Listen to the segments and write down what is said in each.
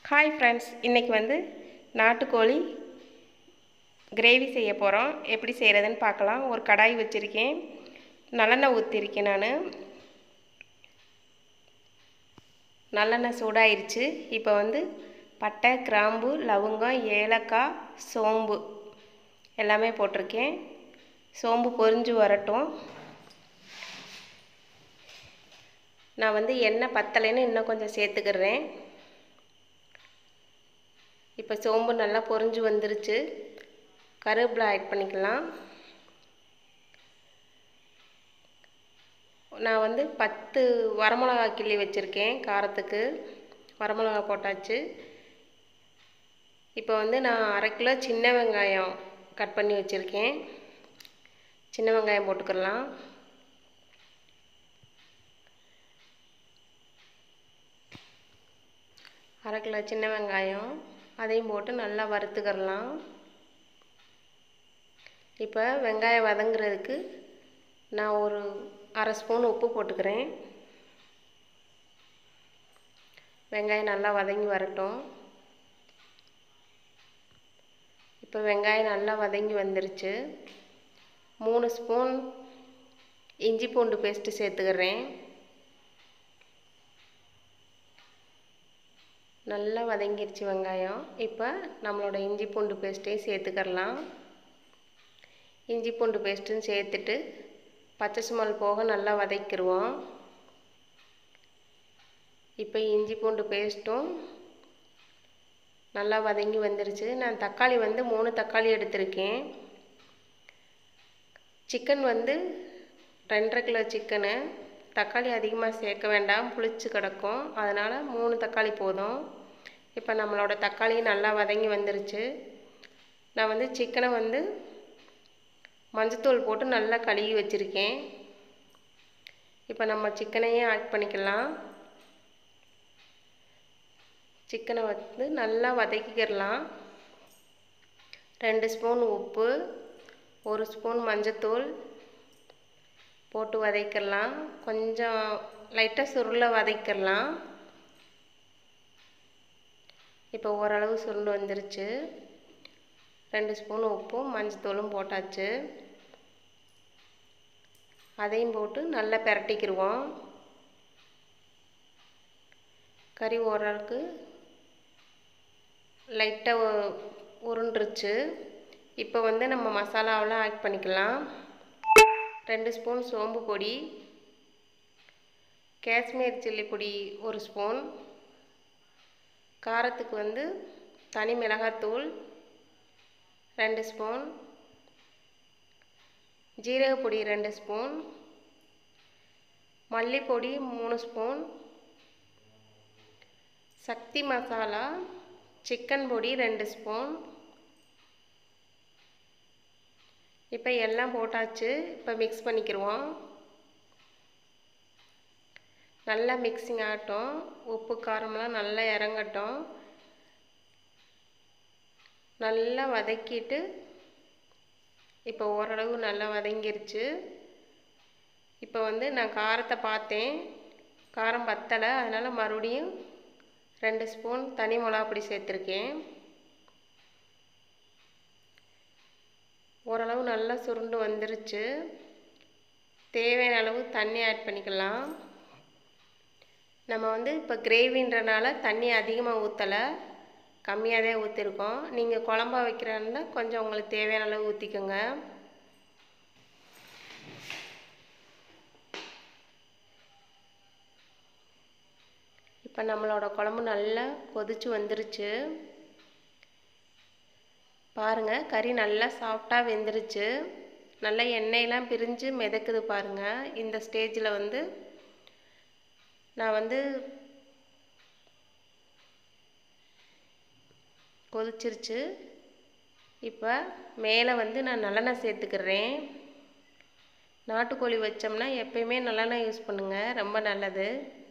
hi friends இன்றைக்கி வந்து நாட்டுக்கோழி கிரேவி செய்ய போகிறோம் எப்படி செய்கிறதுன்னு பார்க்கலாம் ஒரு கடாய் வச்சுருக்கேன் நல்லெண்ணெய் ஊற்றிருக்கேன் நான் நல்லெண்ணெய் சூடாயிருச்சு இப்போ வந்து பட்டை கிராம்பு லவங்கம் ஏலக்காய் சோம்பு எல்லாமே போட்டிருக்கேன் சோம்பு பொரிஞ்சு வரட்டும் நான் வந்து எண்ணெய் பத்தலைன்னு இன்னும் கொஞ்சம் சேர்த்துக்கிறேன் இப்போ சோம்பு நல்லா பொரிஞ்சு வந்துருச்சு கருவேப்பிலை ஆட் பண்ணிக்கலாம் நான் வந்து பத்து வரமிளகா கிள்ளி வச்சுருக்கேன் காரத்துக்கு வரமிளகா போட்டாச்சு இப்போ வந்து நான் அரை கிலோ சின்ன வெங்காயம் கட் பண்ணி வச்சுருக்கேன் சின்ன வெங்காயம் போட்டுக்கலாம் அரை கிலோ சின்ன வெங்காயம் அதையும் போட்டு நல்லா வறுத்துக்கிடலாம் இப்போ வெங்காயம் வதங்குறதுக்கு நான் ஒரு அரை ஸ்பூன் உப்பு போட்டுக்கிறேன் வெங்காயம் நல்லா வதங்கி வரட்டும் இப்போ வெங்காயம் நல்லா வதங்கி வந்துருச்சு மூணு ஸ்பூன் இஞ்சி பூண்டு பேஸ்ட்டு சேர்த்துக்கிறேன் நல்லா வதங்கிருச்சு வெங்காயம் இப்போ நம்மளோட இஞ்சி பூண்டு பேஸ்ட்டையும் சேர்த்துக்கரலாம் இஞ்சி பூண்டு பேஸ்ட்டும் சேர்த்துட்டு பச்சை சுமல் போக நல்லா வதக்கிடுவோம் இப்போ இஞ்சி பூண்டு பேஸ்ட்டும் நல்லா வதங்கி வந்துருச்சு நான் தக்காளி வந்து மூணு தக்காளி எடுத்திருக்கேன் சிக்கன் வந்து ரெண்டரை கிலோ சிக்கனு தக்காளி அதிகமாக சேர்க்க வேண்டாம் புளிச்சு கிடக்கும் அதனால் மூணு தக்காளி போதும் இப்போ நம்மளோட தக்காளி நல்லா வதங்கி வந்துருச்சு நான் வந்து சிக்கனை வந்து மஞ்சத்தூள் போட்டு நல்லா கழுவி வச்சுருக்கேன் இப்போ நம்ம சிக்கனையும் ஆட் பண்ணிக்கலாம் சிக்கனை வந்து நல்லா வதக்கிக்கிடலாம் ரெண்டு ஸ்பூன் உப்பு ஒரு ஸ்பூன் மஞ்சத்தூள் போட்டு வதக்கிடலாம் கொஞ்சம் லைட்டாக சுருளை வதக்கிடலாம் இப்போ ஓரளவு சுருண்டு வந்துருச்சு ரெண்டு ஸ்பூன் உப்பும் மஞ்சத்தூளும் போட்டாச்சு அதையும் போட்டு நல்லா பிரட்டிக்கிடுவோம் கறி ஓரளவுக்கு லைட்டாக உருண்டுருச்சு இப்போ வந்து நம்ம மசாலாவெலாம் ஆட் பண்ணிக்கலாம் ரெண்டு ஸ்பூன் சோம்பு பொடி காஷ்மீர் சில்லி பொடி ஒரு ஸ்பூன் காரத்துக்கு வந்து தனி மிளகாத்தூள் ரெண்டு ஸ்பூன் ஜீரக பொடி ரெண்டு ஸ்பூன் மல்லிப்பொடி மூணு ஸ்பூன் சக்தி மசாலா சிக்கன் பொடி ரெண்டு ஸ்பூன் இப்போ எல்லாம் போட்டாச்சு இப்போ மிக்ஸ் பண்ணிக்கிடுவோம் நல்லா மிக்சிங் ஆகட்டும் உப்பு காரமெல்லாம் நல்லா இறங்கட்டும் நல்லா வதக்கிட்டு இப்போ ஓரளவு நல்லா வதங்கிருச்சு இப்போ வந்து நான் காரத்தை பார்த்தேன் காரம் பத்தலை அதனால் மறுபடியும் ரெண்டு ஸ்பூன் தனி மிளகா பொடி சேர்த்துருக்கேன் ஓரளவு நல்லா சுருண்டு வந்துருச்சு தேவையான அளவு தண்ணி ஆட் பண்ணிக்கலாம் நம்ம வந்து இப்போ கிரேவின்றனால தண்ணி அதிகமாக ஊற்றலை கம்மியாக தான் ஊற்றிருக்கோம் நீங்கள் குழம்பா வைக்கிறாருந்தா கொஞ்சம் உங்களுக்கு தேவையான அளவு ஊற்றிக்கோங்க இப்போ நம்மளோட குழம்பு நல்லா கொதிச்சு வந்துருச்சு பாருங்கள் கறி நல்லா சாஃப்டாக வெந்துருச்சு நல்லா எண்ணெயெலாம் பிரிஞ்சு மிதக்குது பாருங்கள் இந்த ஸ்டேஜில் வந்து நான் வந்து கொதிச்சிருச்சு இப்போ மேலே வந்து நான் நல்லெண்ணெய் சேர்த்துக்கிறேன் நாட்டுக்கோழி வச்சோம்னா எப்பயுமே நல்லெண்ணெய் யூஸ் பண்ணுங்கள் ரொம்ப நல்லது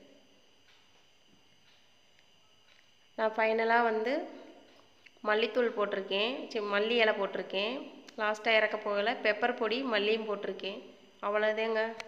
நான் ஃபைனலாக வந்து மல்லித்தூள் போட்டிருக்கேன் சரி மல்லி இலை போட்டிருக்கேன் லாஸ்ட்டாக இறக்க போகல பெப்பர் பொடி மல்லியும் போட்டிருக்கேன் அவ்வளோதேங்க